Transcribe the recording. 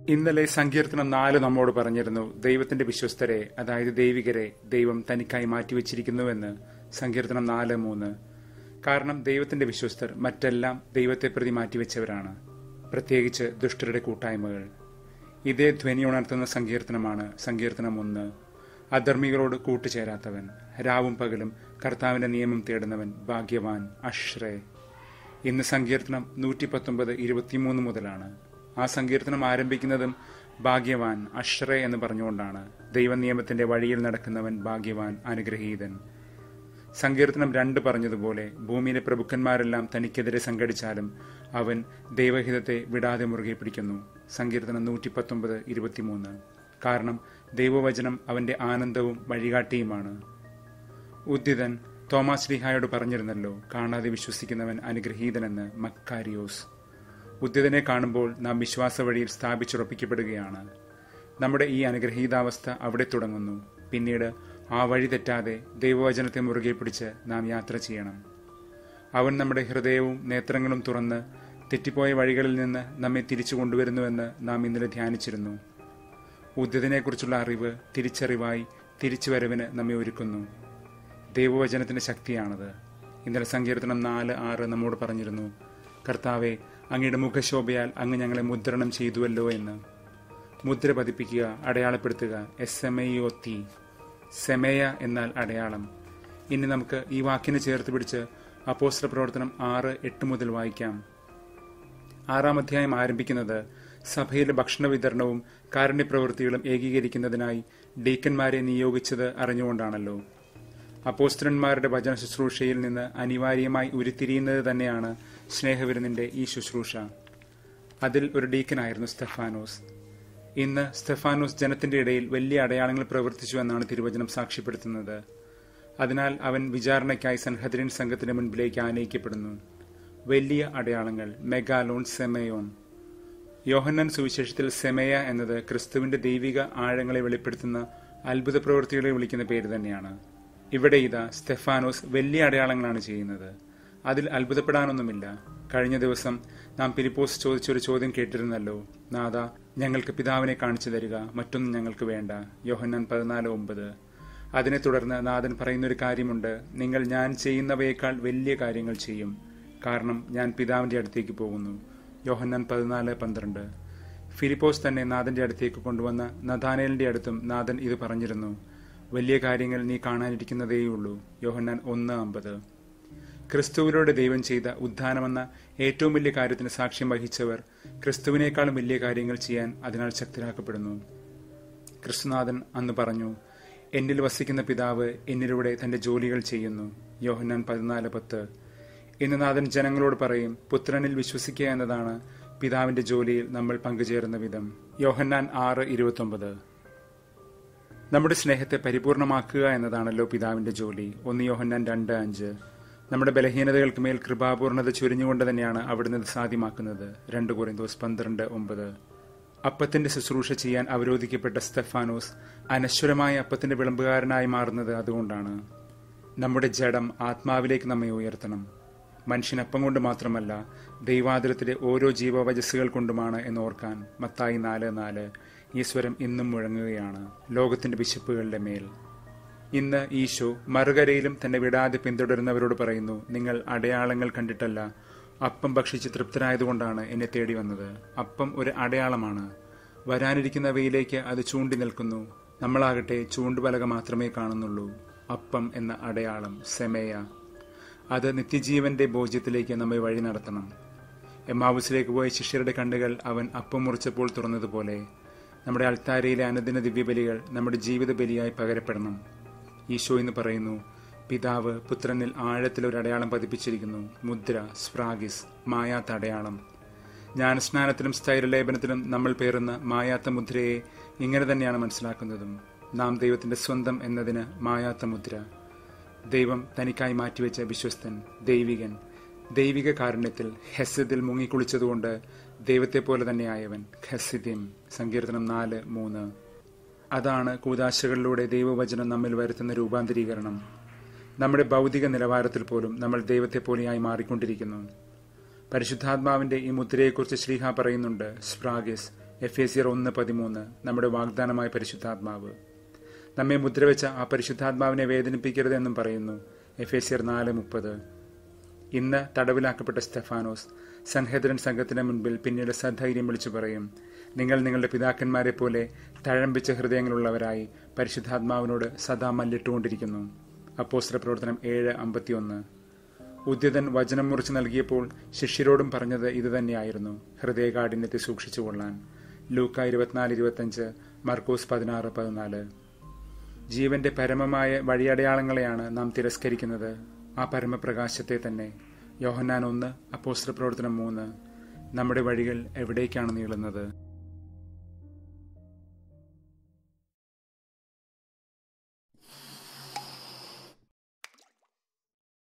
ഇന്നലെ സങ്കീർത്തനം നാല് നമ്മോട് പറഞ്ഞിരുന്നു ദൈവത്തിന്റെ വിശ്വസ്തരെ അതായത് ദൈവികരെ ദൈവം തനിക്കായി മാറ്റിവെച്ചിരിക്കുന്നുവെന്ന് സങ്കീർത്തനം നാല് മൂന്ന് കാരണം ദൈവത്തിന്റെ വിശ്വസ്തർ മറ്റെല്ലാം ദൈവത്തെ പ്രതി മാറ്റിവെച്ചവരാണ് പ്രത്യേകിച്ച് ദുഷ്ടരുടെ കൂട്ടായ്മകൾ ഇതേ ധ്വനി ഉണർത്തുന്ന സങ്കീർത്തനമാണ് സങ്കീർത്തനം ഒന്ന് അധർമ്മികളോട് കൂട്ടുചേരാത്തവൻ രാവും പകലും കർത്താവിന്റെ നിയമം തേടുന്നവൻ ഭാഗ്യവാൻ അശ്രേ ഇന്ന് സങ്കീർത്തനം നൂറ്റി പത്തൊമ്പത് ഇരുപത്തിമൂന്ന് മുതലാണ് ആ സങ്കീർത്തനം ആരംഭിക്കുന്നതും ഭാഗ്യവാൻ അശ്രേ എന്ന് പറഞ്ഞുകൊണ്ടാണ് ദൈവനിയമത്തിന്റെ വഴിയിൽ നടക്കുന്നവൻ ഭാഗ്യവാൻ അനുഗ്രഹീതൻ സങ്കീർത്തനം രണ്ട് പറഞ്ഞതുപോലെ ഭൂമിയിലെ പ്രഭുക്കന്മാരെല്ലാം തനിക്കെതിരെ സംഘടിച്ചാലും അവൻ ദൈവഹിതത്തെ വിടാതെ മുറുകെ പിടിക്കുന്നു സങ്കീർത്തനം നൂറ്റി പത്തൊമ്പത് ഇരുപത്തിമൂന്ന് കാരണം ദൈവവചനം അവന്റെ ആനന്ദവും വഴികാട്ടിയുമാണ് ഉദ്ദിതൻ തോമാസ് ലിഹായോട് പറഞ്ഞിരുന്നല്ലോ കാണാതെ വിശ്വസിക്കുന്നവൻ അനുഗ്രഹീതനെന്ന് മക്കാരിയോസ് ഉദ്ദിതനെ കാണുമ്പോൾ നാം വിശ്വാസ വഴിയിൽ സ്ഥാപിച്ചുറപ്പിക്കപ്പെടുകയാണ് നമ്മുടെ ഈ അനുഗ്രഹീതാവസ്ഥ അവിടെ തുടങ്ങുന്നു പിന്നീട് ആ വഴി തെറ്റാതെ ദൈവവചനത്തെ മുറുകെ പിടിച്ച് നാം യാത്ര ചെയ്യണം അവൻ നമ്മുടെ ഹൃദയവും നേത്രങ്ങളും തുറന്ന് തെറ്റിപ്പോയ വഴികളിൽ നിന്ന് നമ്മെ തിരിച്ചു കൊണ്ടുവരുന്നുവെന്ന് നാം ഇന്നലെ ധ്യാനിച്ചിരുന്നു ഉദ്യതിനെക്കുറിച്ചുള്ള അറിവ് തിരിച്ചറിവായി തിരിച്ചുവരവിന് നമ്മെ ഒരുക്കുന്നു ദൈവവചനത്തിന്റെ ശക്തിയാണത് ഇന്നലെ സങ്കീർത്തനം നാല് ആറ് നമ്മോട് പറഞ്ഞിരുന്നു കർത്താവെ അങ്ങയുടെ മുഖശോഭയാൽ അങ്ങ് ഞങ്ങളെ മുദ്രണം ചെയ്തുവല്ലോ എന്ന് മുദ്ര പതിപ്പിക്കുക അടയാളപ്പെടുത്തുക S M I O T സെമേയ എന്നാൽ അടയാളം ഇനി നമുക്ക് ഈ വാക്കിന് ചേർത്ത് പിടിച്ച് അപ്പോസ്റ്റർ പ്രവർത്തനം ആറ് എട്ട് മുതൽ വായിക്കാം ആറാം അധ്യായം ആരംഭിക്കുന്നത് സഭയിലെ ഭക്ഷണ വിതരണവും കാരുണ്യപ്രവൃത്തികളും ഏകീകരിക്കുന്നതിനായി ഡീക്കന്മാരെ നിയോഗിച്ചത് അറിഞ്ഞുകൊണ്ടാണല്ലോ അപ്പോസ്റ്റലന്മാരുടെ വചന ശുശ്രൂഷയിൽ നിന്ന് അനിവാര്യമായി ഉരുത്തിരിയുന്നത് തന്നെയാണ് സ്നേഹവിരുന്നിന്റെ ഈ ശുശ്രൂഷ അതിൽ ഒരു ഡീക്കനായിരുന്നു സ്റ്റെഫാനോസ് ഇന്ന് സ്റ്റെഫാനോസ് ജനത്തിന്റെ ഇടയിൽ വലിയ അടയാളങ്ങൾ പ്രവർത്തിച്ചു എന്നാണ് തിരുവചനം സാക്ഷ്യപ്പെടുത്തുന്നത് അതിനാൽ അവൻ വിചാരണയ്ക്കായി സൻഹദ്രിൻ സംഘത്തിന് മുൻപിലേക്ക് ആനയിക്കപ്പെടുന്നു വലിയ അടയാളങ്ങൾ മെഗാലോൺ സെമയോൺ യോഹന്നൻ സുവിശേഷത്തിൽ സെമയ എന്നത് ക്രിസ്തുവിന്റെ ദൈവിക ആഴങ്ങളെ വെളിപ്പെടുത്തുന്ന അത്ഭുത പ്രവൃത്തികളെ വിളിക്കുന്ന പേര് തന്നെയാണ് ഇവിടെ ഇതാ സ്റ്റെഫാനോസ് വലിയ അടയാളങ്ങളാണ് ചെയ്യുന്നത് അതിൽ അത്ഭുതപ്പെടാനൊന്നുമില്ല കഴിഞ്ഞ ദിവസം നാം പിലിപ്പോസ് ചോദിച്ചൊരു ചോദ്യം കേട്ടിരുന്നല്ലോ നാഥ ഞങ്ങൾക്ക് പിതാവിനെ കാണിച്ചു തരിക മറ്റൊന്നും ഞങ്ങൾക്ക് വേണ്ട യോഹന്നാൻ പതിനാല് ഒമ്പത് അതിനെ തുടർന്ന് നാഥൻ പറയുന്നൊരു കാര്യമുണ്ട് നിങ്ങൾ ഞാൻ ചെയ്യുന്നവയേക്കാൾ വലിയ കാര്യങ്ങൾ ചെയ്യും കാരണം ഞാൻ പിതാവിന്റെ അടുത്തേക്ക് പോകുന്നു യോഹന്നാൻ പതിനാല് പന്ത്രണ്ട് ഫിലിപ്പോസ് തന്നെ നാഥന്റെ അടുത്തേക്ക് കൊണ്ടുവന്ന നദാനേലിന്റെ അടുത്തും നാഥൻ ഇത് പറഞ്ഞിരുന്നു വലിയ കാര്യങ്ങൾ നീ കാണാനിരിക്കുന്നതേയുള്ളൂ യോഹന്നാൻ ഒന്ന് അമ്പത് ക്രിസ്തുവിലൂടെ ദൈവം ചെയ്ത ഉദ്ധാനമെന്ന ഏറ്റവും വലിയ കാര്യത്തിന് സാക്ഷ്യം വഹിച്ചവർ ക്രിസ്തുവിനേക്കാളും വലിയ കാര്യങ്ങൾ ചെയ്യാൻ അതിനാൽ ശക്തരാക്കപ്പെടുന്നു ക്രിസ്തുനാഥൻ അന്ന് പറഞ്ഞു എന്നിൽ വസിക്കുന്ന പിതാവ് എന്നിലൂടെ തന്റെ ജോലികൾ ചെയ്യുന്നു യോഹന്നാൻ പതിനാല് പത്ത് ഇന്ന് നാഥൻ ജനങ്ങളോട് പറയും പുത്രനിൽ വിശ്വസിക്കുക എന്നതാണ് പിതാവിന്റെ ജോലിയിൽ നമ്മൾ പങ്കുചേരുന്ന വിധം യോഹന്നാൻ ആറ് ഇരുപത്തൊമ്പത് നമ്മുടെ സ്നേഹത്തെ പരിപൂർണമാക്കുക എന്നതാണല്ലോ പിതാവിന്റെ ജോലി ഒന്ന് യോഹന്നാൻ രണ്ട് അഞ്ച് നമ്മുടെ ബലഹീനതകൾക്ക് മേൽ കൃപാപൂർണത ചുരിഞ്ഞുകൊണ്ട് തന്നെയാണ് അവിടുന്ന് ഇത് സാധ്യമാക്കുന്നത് രണ്ട് കുറിന്തോസ് പന്ത്രണ്ട് ഒമ്പത് അപ്പത്തിന്റെ ശുശ്രൂഷ ചെയ്യാൻ അവരോധിക്കപ്പെട്ട സ്റ്റെഫാനോസ് അനശ്വരമായ അപ്പത്തിന്റെ വിളമ്പുകാരനായി മാറുന്നത് അതുകൊണ്ടാണ് നമ്മുടെ ജഡം ആത്മാവിലേക്ക് നമ്മെ ഉയർത്തണം മനുഷ്യൻ അപ്പം കൊണ്ട് മാത്രമല്ല ദൈവാതിരത്തിലെ ഓരോ ജീവവചസ്സുകൾ കൊണ്ടുമാണ് എന്ന് ഓർക്കാൻ മത്തായി നാല് നാല് ഈ സ്വരം ഇന്നും മുഴങ്ങുകയാണ് ലോകത്തിന്റെ വിശപ്പുകളുടെ മേൽ ഇന്ന് ഈശോ മറുകരയിലും തന്നെ വിടാതെ പിന്തുടരുന്നവരോട് പറയുന്നു നിങ്ങൾ അടയാളങ്ങൾ കണ്ടിട്ടല്ല അപ്പം ഭക്ഷിച്ച് തൃപ്തരായതുകൊണ്ടാണ് എന്നെ തേടി വന്നത് അപ്പം ഒരു അടയാളമാണ് വരാനിരിക്കുന്നവയിലേക്ക് അത് ചൂണ്ടി നിൽക്കുന്നു നമ്മളാകട്ടെ ചൂണ്ടുപലക മാത്രമേ കാണുന്നുള്ളൂ അപ്പം എന്ന അടയാളം സെമേയ അത് നിത്യജീവന്റെ ബോധ്യത്തിലേക്ക് നമ്മെ വഴി നടത്തണം എമ്മാവുസിലേക്ക് പോയ ശിഷ്യരുടെ കണ്ണുകൾ അവൻ അപ്പം മുറിച്ചപ്പോൾ തുറന്നതുപോലെ നമ്മുടെ അൾത്താരയിലെ അനുദിന ദിവ്യബലികൾ നമ്മുടെ ജീവിത ബലിയായി പകരപ്പെടണം ഈശോ എന്ന് പറയുന്നു പിതാവ് പുത്രനിൽ ആഴത്തിൽ ഒരു അടയാളം പതിപ്പിച്ചിരിക്കുന്നു മുദ്ര സ്പ്രാഗിസ് മായാത്ത അടയാളം ജ്ഞാനസ്നാനത്തിലും സ്ഥൈര്യലേപനത്തിലും നമ്മൾ പേറുന്ന മായാത്ത മുദ്രയെ ഇങ്ങനെ തന്നെയാണ് മനസ്സിലാക്കുന്നതും നാം ദൈവത്തിന്റെ സ്വന്തം എന്നതിന് മായാത്ത മുദ്ര ദൈവം തനിക്കായി മാറ്റിവെച്ച വിശ്വസ്തൻ ദൈവികൻ ദൈവിക കാരുണ്യത്തിൽ ഹെസദിൽ മുങ്ങിക്കുളിച്ചതുകൊണ്ട് ദൈവത്തെ പോലെ തന്നെയായവൻ ഖസിദ്യം സങ്കീർത്തനം നാല് മൂന്ന് അതാണ് കൂതാശകളിലൂടെ ദൈവവചനം നമ്മിൽ വരുത്തുന്ന രൂപാന്തരീകരണം നമ്മുടെ ഭൗതിക നിലവാരത്തിൽ പോലും നമ്മൾ ദൈവത്തെ പോലെയായി മാറിക്കൊണ്ടിരിക്കുന്നു പരിശുദ്ധാത്മാവിന്റെ ഈ മുദ്രയെക്കുറിച്ച് ശ്രീഹ പറയുന്നുണ്ട് സ്പ്രാഗിസ് എഫ് എ സിയർ ഒന്ന് പതിമൂന്ന് നമ്മുടെ വാഗ്ദാനമായ പരിശുദ്ധാത്മാവ് നമ്മെ മുദ്രവെച്ച ആ പരിശുദ്ധാത്മാവിനെ വേദനിപ്പിക്കരുതെന്നും പറയുന്നു എഫ് എ സിയർ നാല് മുപ്പത് ഇന്ന് തടവിലാക്കപ്പെട്ട സ്റ്റെഫാനോസ് സൻഹെദ്രൻ സംഘത്തിന് മുൻപിൽ പിന്നീട് സധൈര്യം വിളിച്ചു പറയും നിങ്ങൾ നിങ്ങളുടെ പിതാക്കന്മാരെ പോലെ തഴമ്പിച്ച ഹൃദയങ്ങളുള്ളവരായി പരിശുദ്ധാത്മാവിനോട് സദാ മല്ലിട്ടുകൊണ്ടിരിക്കുന്നു അപ്പോസ്ത്ര പ്രവർത്തനം ഏഴ് അമ്പത്തിയൊന്ന് ഉദ്യതൻ വചനം മുറിച്ച് നൽകിയപ്പോൾ ശിഷ്യരോടും പറഞ്ഞത് ഇതുതന്നെയായിരുന്നു ഹൃദയകാഠിന്യത്തെ സൂക്ഷിച്ചുകൊള്ളാൻ ലൂക്ക ഇരുപത്തിനാല് ഇരുപത്തഞ്ച് മർക്കോസ് പതിനാറ് പതിനാല് ജീവന്റെ പരമമായ വഴിയടയാളങ്ങളെയാണ് നാം തിരസ്കരിക്കുന്നത് ആ പരമപ്രകാശത്തെ തന്നെ യോഹന്നാൻ ഒന്ന് അപ്പോസ്ത്ര പ്രവർത്തനം മൂന്ന് നമ്മുടെ വഴികൾ എവിടേക്കാണ് നീളുന്നത്